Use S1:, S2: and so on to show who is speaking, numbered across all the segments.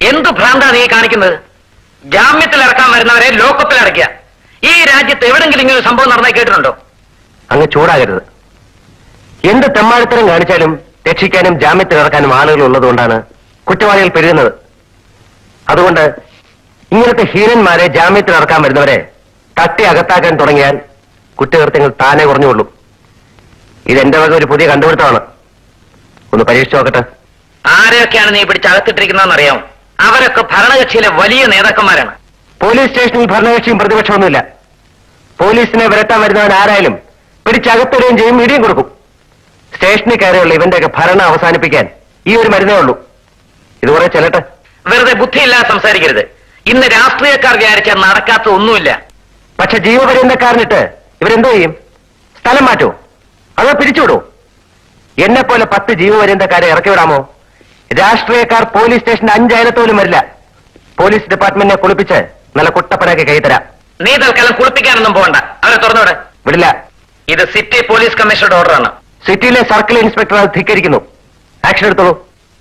S1: എന്ത് ഭ്രാന്താ നീ കാണിക്കുന്നത് ജാമ്യത്തിൽ ഇറക്കാൻ വരുന്നവരെ ലോക്കപ്പിൽ ഇറക്കുക ഈ രാജ്യത്ത് എവിടെങ്കിലും ഇങ്ങനെ ഒരു സംഭവം നടന്നായി കേട്ടിട്ടുണ്ടോ
S2: അങ്ങ് ചൂടാകരുത് എന്ത് തെമ്മാടിത്തരം കാണിച്ചാലും രക്ഷിക്കാനും ജാമ്യത്തിൽ ഇറക്കാനും ആളുകൾ ഉള്ളതുകൊണ്ടാണ് കുറ്റവാളികൾ പെരുകുന്നത് അതുകൊണ്ട് ഇങ്ങനത്തെ ഹീനന്മാരെ ജാമ്യത്തിൽ ഇറക്കാൻ വരുന്നവരെ തട്ടി അകത്താക്കാൻ തുടങ്ങിയാൽ കുറ്റകൃത്യങ്ങൾ താനെ കുറഞ്ഞുകൊള്ളും ഇതെന്റെ വക ഒരു പുതിയ കണ്ടുപിടുത്തമാണ് ഒന്ന് പരീക്ഷിച്ചു നോക്കട്ടെ
S1: ആരെയൊക്കെയാണ് നീ പിടിച്ച് അകത്തിട്ടിരിക്കുന്നതെന്ന് അറിയാമോ അവരൊക്കെ ഭരണകക്ഷിയിലെ വലിയ നേതാക്കന്മാരാണ്
S2: പോലീസ് സ്റ്റേഷനിൽ ഭരണകക്ഷിയും പ്രതിപക്ഷമൊന്നുമില്ല പോലീസിനെ വിരട്ടാൻ വരുന്നവൻ ആരായാലും പിടിച്ചകത്തിടുകയും ചെയ്യും ഇടിയും കൊടുക്കും സ്റ്റേഷനിൽ കയറിയുള്ള ഇവന്റെയൊക്കെ ഭരണം അവസാനിപ്പിക്കാൻ ഈ ഒരു മരുന്നേ ഉള്ളൂ ഇത് കുറെ ചെല്ലട്ടെ
S1: വെറുതെ ബുദ്ധിയില്ലാതെ സംസാരിക്കരുത് ഇന്ന് രാഷ്ട്രീയക്കാർ വിചാരിച്ചാൽ നടക്കാത്ത ഒന്നുമില്ല
S2: പക്ഷെ ജീവപര്യന്തക്കാരനിട്ട് ഇവരെന്തോ ചെയ്യും സ്ഥലം മാറ്റുമോ അതോ പിരിച്ചുവിടുമോ എന്നെ പോലെ പത്ത് ജീവപര്യന്തക്കാരെ ഇറക്കി വിടാമോ രാഷ്ട്രീയക്കാർ പോലീസ് സ്റ്റേഷന്റെ അഞ്ചയലത്തോലും വരില്ല പോലീസ് ഡിപ്പാർട്ട്മെന്റിനെ കുളിപ്പിച്ച് നല്ല കുട്ടപ്പനാക്കി കൈത്തരാം
S1: നീ തൽക്കാലം കുളിപ്പിക്കാനൊന്നും പോകണ്ട അവരെ തുറന്നുവിടെ
S2: വിടില്ല
S1: ഇത് സിറ്റി പോലീസ് കമ്മീഷണറുടെ ഓർഡറാണ്
S2: സിറ്റിയിലെ സർക്കിൾ ഇൻസ്പെക്ടർ അത് ധിക്കരിക്കുന്നു ആക്ഷൻ എടുത്തോളൂ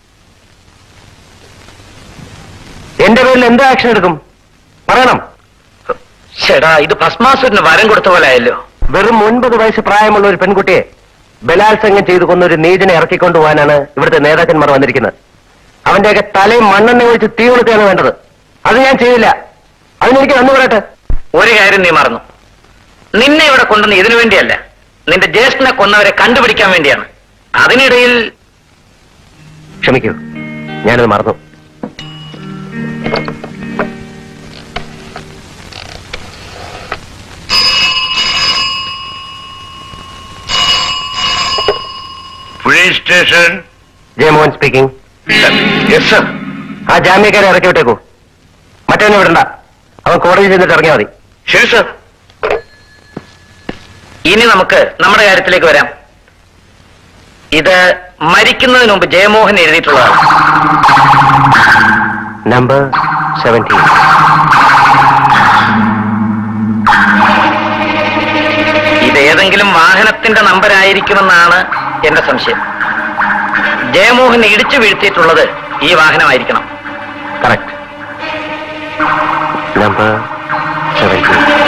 S2: എന്റെ പേരിൽ എന്ത് ആക്ഷൻ എടുക്കും പറയണം
S1: ചേടാ ഇത് ഭസ്മാസുരന് വരം കൊടുത്ത പോലെ ആയല്ലോ
S2: വെറും ഒൻപത് വയസ്സ് പ്രായമുള്ള ഒരു പെൺകുട്ടിയെ ബലാത്സംഗം ചെയ്തു കൊന്ന ഒരു നീതിനെ ഇറക്കിക്കൊണ്ടുപോകാനാണ് ഇവിടുത്തെ നേതാക്കന്മാർ വന്നിരിക്കുന്നത് അവന്റെയൊക്കെ തലയും മണ്ണെണ്ണ ഒഴിച്ച് തീ കൊടുക്കുകയാണ് വേണ്ടത് അത് ഞാൻ ചെയ്യില്ല അതിനെനിക്ക് നന്ദി പറയട്ടെ
S1: ഒരു കാര്യം നീ മറന്നു നിന്നെ ഇവിടെ കൊണ്ടുവന്ന് ഇതിനു വേണ്ടിയല്ല നിന്റെ ജ്യേഷ്ഠനെ കൊന്നവരെ കണ്ടുപിടിക്കാൻ വേണ്ടിയാണ് അതിനിടയിൽ
S2: ക്ഷമിക്കൂ ഞാനത് മറന്നു
S3: police station
S2: Jayamohan speaking
S3: yes sir
S2: ആ ജാമ്യക്കാരെ ഇറക്കി വിട്ടേക്കൂ മറ്റവനെ വിടണ്ട അവൻ കോടതിയിൽ ചെന്നിട്ട് ഇറങ്ങിയാൽ മതി
S3: ശരി സർ
S1: ഇനി നമുക്ക് നമ്മുടെ കാര്യത്തിലേക്ക് വരാം ഇത് മരിക്കുന്നതിന് മുമ്പ് ജയമോഹൻ എഴുതിയിട്ടുള്ളതാണ്
S2: നമ്പർ സെവൻറ്റീൻ
S1: ഇത് ഏതെങ്കിലും വാഹനത്തിന്റെ നമ്പർ ആയിരിക്കുമെന്നാണ് എന്റെ സംശയം ജയമോഹൻ ഇടിച്ചു വീഴ്ത്തിയിട്ടുള്ളത് ഈ വാഹനമായിരിക്കണം
S2: കറക്റ്റ് നമ്പർ സെവൻറ്റീൻ